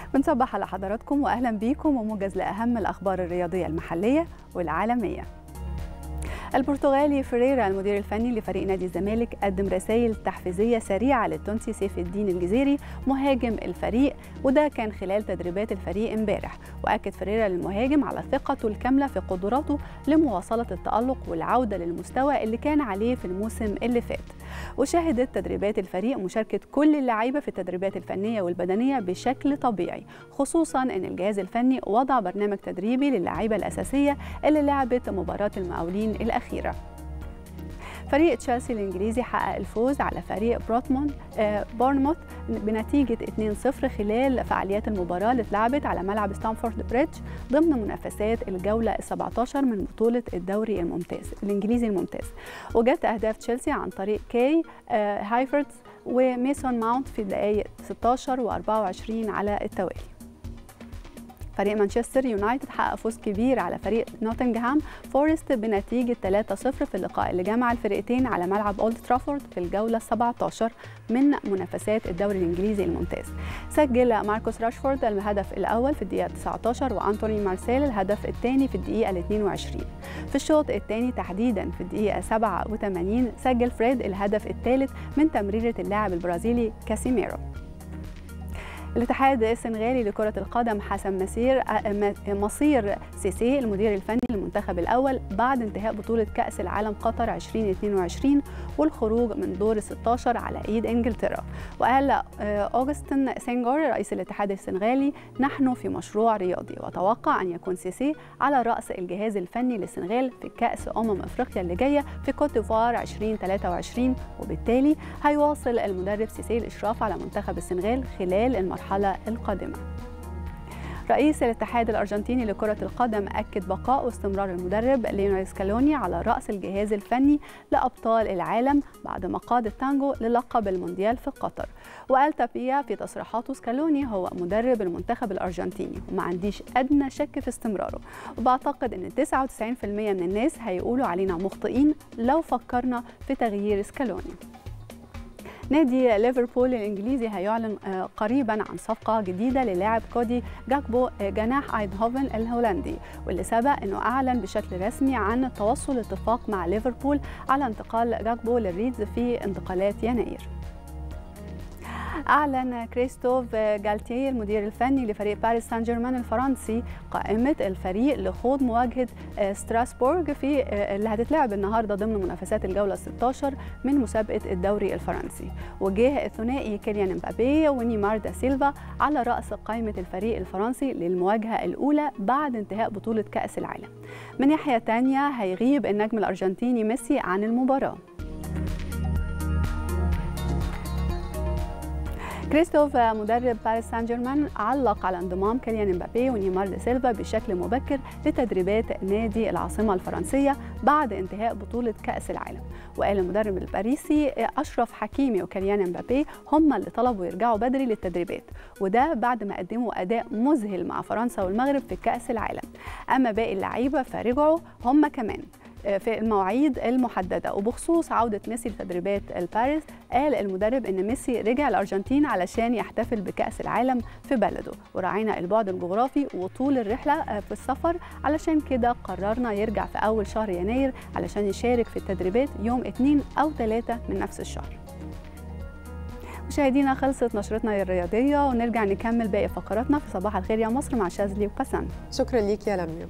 بنصبح على حضراتكم واهلا بيكم وموجز لاهم الاخبار الرياضيه المحليه والعالميه البرتغالي فريرا المدير الفني لفريق نادي الزمالك قدم رسائل تحفيزيه سريعه للتونسي سيف الدين الجزيري مهاجم الفريق وده كان خلال تدريبات الفريق امبارح واكد فريرا للمهاجم على ثقته الكامله في قدراته لمواصله التالق والعوده للمستوى اللي كان عليه في الموسم اللي فات وشهدت تدريبات الفريق مشاركه كل اللعيبه في التدريبات الفنيه والبدنيه بشكل طبيعي خصوصا ان الجهاز الفني وضع برنامج تدريبي للعيبه الاساسيه اللي لعبت مباراه المقاولين الاخيره فريق تشيلسي الانجليزي حقق الفوز على فريق بروتموند آه بورنموث بنتيجه 2-0 خلال فعاليات المباراه اللي اتلعبت على ملعب ستانفورد بريدج ضمن منافسات الجوله ال 17 من بطوله الدوري الممتاز الانجليزي الممتاز وجت اهداف تشيلسي عن طريق كاي آه هايفرتز وميسون ماونت في الدقائق 16 و24 على التوالي فريق مانشستر يونايتد حقق فوز كبير على فريق نوتنغهام فورست بنتيجة 3-0 في اللقاء اللي جمع الفرقتين على ملعب أولد ترافورد في الجولة 17 من منافسات الدوري الإنجليزي الممتاز سجل ماركوس راشفورد الهدف الأول في الدقيقة 19 وأنتوني مارسيل الهدف الثاني في الدقيقة 22 في الشوط الثاني تحديدا في الدقيقة 87 سجل فريد الهدف الثالث من تمريرة اللاعب البرازيلي كاسيميرو الاتحاد السنغالي لكرة القدم حسم مسير مصير سيسي المدير الفني للمنتخب الأول بعد انتهاء بطولة كأس العالم قطر 2022 والخروج من دور 16 على إيد إنجلترا وقال أوغستن سينغور رئيس الاتحاد السنغالي نحن في مشروع رياضي وأتوقع أن يكون سيسي على رأس الجهاز الفني للسنغال في كأس أمم أفريقيا اللي جاية في كوت ديفوار 2023 وبالتالي هيواصل المدرب سيسي الإشراف على منتخب السنغال خلال المرحلة المرحلة القادمة رئيس الاتحاد الأرجنتيني لكرة القدم أكد بقاء واستمرار المدرب ليونيل سكالوني على رأس الجهاز الفني لأبطال العالم بعد ما قاد التانجو للقب المونديال في قطر وقال تابيا في تصريحاته سكالوني هو مدرب المنتخب الأرجنتيني وما عنديش أدنى شك في استمراره وبعتقد أن 99% من الناس هيقولوا علينا مخطئين لو فكرنا في تغيير سكالوني نادي ليفربول الانجليزي هيعلن قريبا عن صفقه جديده للاعب كودي جاكبو جناح ايدهوفن الهولندي واللي سبق انه اعلن بشكل رسمي عن التوصل لاتفاق مع ليفربول على انتقال جاكبو للريدز في انتقالات يناير أعلن كريستوف جالتيه المدير الفني لفريق باريس سان جيرمان الفرنسي قائمة الفريق لخوض مواجهة ستراسبورغ في اللي هتتلعب النهارده ضمن منافسات الجولة 16 من مسابقة الدوري الفرنسي وجه الثنائي كيليان امبابي ونيمار دا سيلفا على رأس قائمة الفريق الفرنسي للمواجهة الأولى بعد انتهاء بطولة كأس العالم من ناحية تانية هيغيب النجم الأرجنتيني ميسي عن المباراة كريستوف مدرب باريس سان جيرمان علق على انضمام كيليان امبابي ونيمار دا سيلفا بشكل مبكر لتدريبات نادي العاصمه الفرنسيه بعد انتهاء بطوله كاس العالم وقال المدرب الباريسي اشرف حكيمي وكيليان امبابي هم اللي طلبوا يرجعوا بدري للتدريبات وده بعد ما قدموا اداء مذهل مع فرنسا والمغرب في كاس العالم اما باقي اللعيبه فرجعوا هم كمان في المواعيد المحددة وبخصوص عودة ميسي لتدريبات الباريس قال المدرب ان ميسي رجع الارجنتين علشان يحتفل بكأس العالم في بلده وراعينا البعد الجغرافي وطول الرحلة في السفر علشان كده قررنا يرجع في اول شهر يناير علشان يشارك في التدريبات يوم 2 او 3 من نفس الشهر مشاهدينا خلصت نشرتنا الرياضية ونرجع نكمل باقي فقراتنا في صباح الخير يا مصر مع شاذلي وبسنت شكرا ليك يا لميا